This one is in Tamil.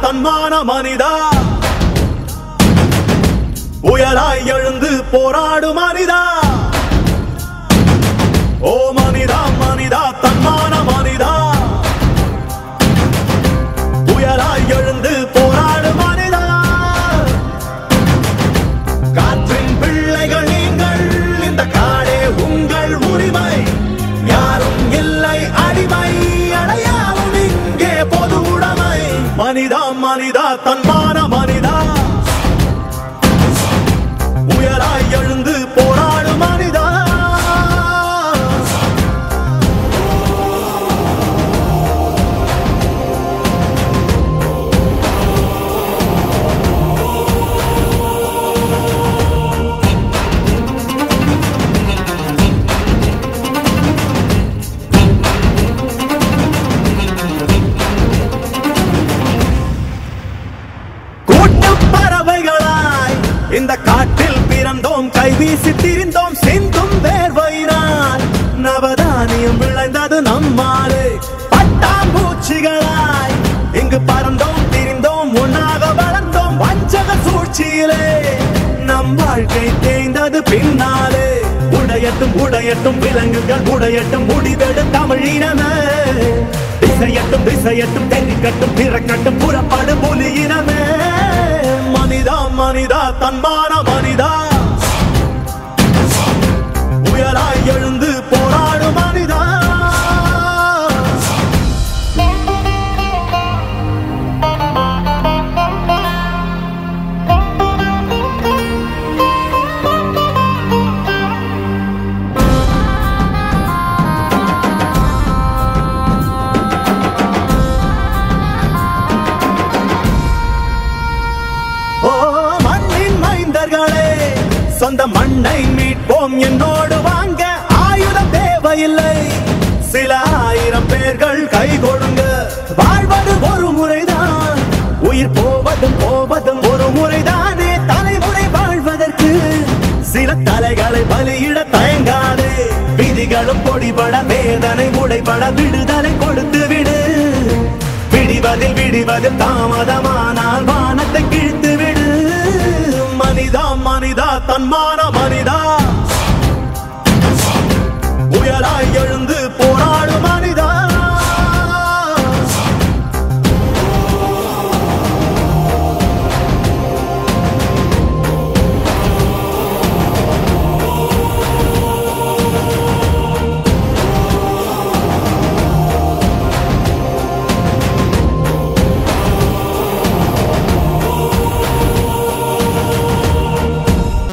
தன்மான மனிதா உயராய் எழுந்து போராடு மனிதா ஓ மனிதா மனிதா தன்மான மனிதா உயராய் எழுந்து போராடு மனிதா காற்றின் பிள்ளைகள் நீங்கள் இந்த காடே உங்கள் உரிமை யாரும் இல்லை அடிமை அடையாளம் இங்கே பொது உடைமை மனிதா மனிதா தன்மான மனிதா உயராய் எழுந்து போராடு மனிதா கூட்டுப் பறவைகளாய் இந்த காட்டில் பிறந்தோம் கைவீசி திரிந்தோம் சிந்தும் வேர்வையினால் நவதானியம் விளைந்தது நம்மாலே பட்டாம்பூச்சிகளாய் இங்கு பறந்தோம் திரிந்தோம் ஒன்னாக வளர்ந்தோம் வஞ்சக சூழ்ச்சியிலே நம் வாழ்க்கை தேய்ந்தது பின்னாலே உடையட்டும் உடையட்டும் விலங்குகள் உடையட்டும் முடிவெடு தமிழினமே திசையட்டும் திசையட்டும் தெரிக்கட்டும் பிறக்கட்டும் புறப்படு புலியினமே மனிதா மனிதா தன்மான மனிதா உயராய் எழுந்து போராடு மனிதா ஓ மண்ணின் மைந்தர்களே சொந்த மண்ணை மீட்போம் என்னோடு வாங்க ஆயுதம் தேவையில்லை சில ஆயிரம் பேர்கள் கை கொடுங்க வாழ்வது ஒரு முறைதான் உயிர் போவதும் போவதும் ஒரு முறைதானே தலைமுறை வாழ்வதற்கு சில தலைகளை பலியிட தயங்காதே விதிகளும் பொடிபட வேதனை உடைபட விடுதலை கொடுத்து விடு விடிவதில் விடிவதில் தாமதமானால் வானத்தை கிழித்து விடு மனிதா மனிதா தன்மான மனிதா